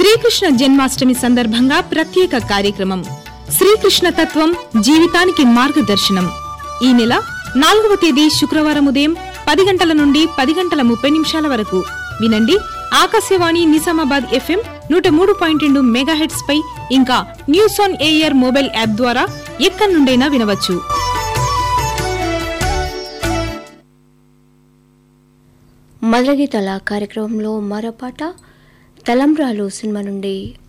శ్రీకృష్ణ జన్మాష్టమి సందర్భంగా ప్రత్యేక కార్యక్రమం శ్రీకృష్ణ తత్వం జీవితానికి మార్గదర్శనం ఈ నెల నాలుగవ తేదీ శుక్రవారం ఉదయం పది గంటల నుండి పది గంటల ముప్పై నిమిషాల వరకు వినండి ఆకాశవాణి నిజామాబాద్ ఎఫ్ఎం నూట మూడు పాయింట్ రెండు మెగాహెట్స్ పై ఇంకా news on air mobile app ద్వారా ఎక్కడి నుండైనా వినవచ్చు మదరగీతల కార్యక్రమంలో మరో పాట తలంబ్రాలు సినిమా నుండి